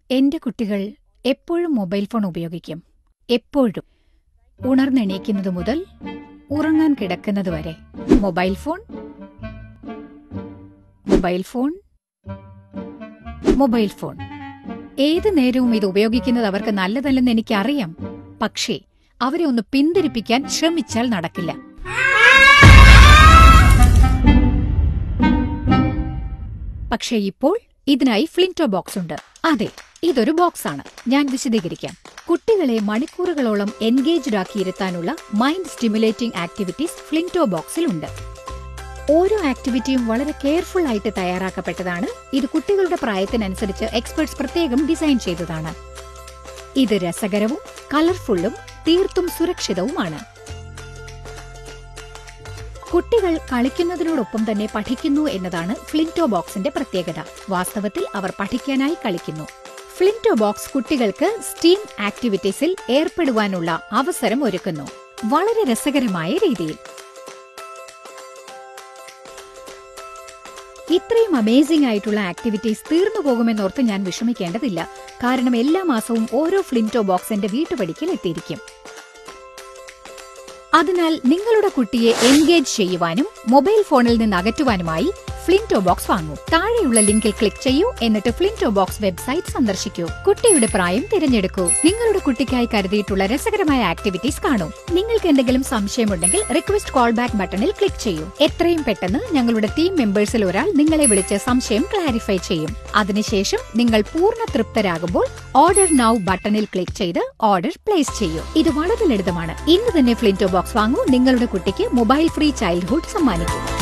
എന്റെ കുട്ടികൾ എപ്പോഴും മൊബൈൽ ഫോൺ ഉപയോഗിക്കും എപ്പോഴും ഉണർന്നെണീക്കുന്നത് മുതൽ ഉറങ്ങാൻ കിടക്കുന്നത് വരെ mobile phone mobile phone mobile phone ഏത് നേരവും ഇത് ഉപയോഗിക്കുന്നത് അവർക്ക് നല്ലതല്ലെന്ന് എനിക്കറിയാം പക്ഷേ അവരെ ഒന്ന് പിന്തിരിപ്പിക്കാൻ ശ്രമിച്ചാൽ നടക്കില്ല പക്ഷേ ഇപ്പോൾ ഇതിനായി ഫ്ലിൻറ്റോ ബോക്സ് ഉണ്ട് അതെ ഇതൊരു ബോക്സ് ആണ് ഞാൻ വിശദീകരിക്കാം കുട്ടികളെ മണിക്കൂറുകളോളം എൻഗേജ്ഡ് ആക്കിയിരുത്താനുള്ള മൈൻഡ് സ്റ്റിമുലേറ്റിംഗ് ആക്ടിവിറ്റീസ് ഫ്ലിൻറ്റോ ബോക്സിൽ ഉണ്ട് ഓരോ ആക്ടിവിറ്റിയും വളരെ കെയർഫുൾ ആയിട്ട് തയ്യാറാക്കപ്പെട്ടതാണ് ഇത് കുട്ടികളുടെ പ്രായത്തിനനുസരിച്ച് എക്സ്പെർട്സ് പ്രത്യേകം ഡിസൈൻ ചെയ്തതാണ് ഇത് രസകരവും കളർഫുള്ളും തീർത്തും സുരക്ഷിതവുമാണ് കുട്ടികൾ കളിക്കുന്നതിനോടൊപ്പം തന്നെ പഠിക്കുന്നു എന്നതാണ് ഫ്ലിൻറ്റോ ബോക്സിന്റെ പ്രത്യേകത വാസ്തവത്തിൽ അവർ പഠിക്കാനായി കളിക്കുന്നു ഫ്ലിൻറ്റോ ബോക്സ് കുട്ടികൾക്ക് സ്റ്റീം ആക്ടിവിറ്റീസിൽ ഏർപ്പെടുവാനുള്ള അവസരം ഒരുക്കുന്നു വളരെ രസകരമായ രീതിയിൽ ഇത്രയും അമേസിംഗ് ആയിട്ടുള്ള ആക്ടിവിറ്റീസ് തീർന്നു പോകുമെന്നോർത്ത് ഞാൻ വിഷമിക്കേണ്ടതില്ല കാരണം എല്ലാ മാസവും ഓരോ ഫ്ലിൻറ്റോ ബോക്സ് എന്റെ വീട്ടുപടിക്കൽ എത്തിയിരിക്കും അതിനാൽ നിങ്ങളുടെ കുട്ടിയെ എൻഗേജ് ചെയ്യുവാനും മൊബൈൽ ഫോണിൽ നിന്ന് അകറ്റുവാനുമായി ഫ്ലിൻറ്റോ ബോക്സ് വാങ്ങൂ താഴെയുള്ള ലിങ്കിൽ ക്ലിക്ക് ചെയ്യൂ എന്നിട്ട് ഫ്ലിൻറ്റോ ബോക്സ് വെബ്സൈറ്റ് സന്ദർശിക്കൂ കുട്ടിയുടെ പ്രായം തിരഞ്ഞെടുക്കൂ നിങ്ങളുടെ കുട്ടിക്കായി കരുതിയിട്ടുള്ള രസകരമായ ആക്ടിവിറ്റീസ് കാണൂ നിങ്ങൾക്ക് എന്തെങ്കിലും സംശയമുണ്ടെങ്കിൽ റിക്വസ്റ്റ് കോൾ ബാക്ക് ബട്ടണിൽ ക്ലിക്ക് ചെയ്യൂ എത്രയും പെട്ടെന്ന് ഞങ്ങളുടെ ടീം മെമ്പേഴ്സിൽ ഒരാൾ നിങ്ങളെ വിളിച്ച് സംശയം ക്ലാരിഫൈ ചെയ്യും അതിനുശേഷം നിങ്ങൾ പൂർണ്ണ തൃപ്തരാകുമ്പോൾ ഓർഡർ നൗ ബട്ടണിൽ ക്ലിക്ക് ചെയ്ത് ഓർഡർ പ്ലേസ് ചെയ്യൂ ഇത് വളരെ ലളിതമാണ് ഇന്ന് തന്നെ ഫ്ലിൻറ്റോ ബോക്സ് വാങ്ങൂ നിങ്ങളുടെ കുട്ടിക്ക് മൊബൈൽ ഫ്രീ ചൈൽഡ്ഹുഡ് സമ്മാനിക്കൂ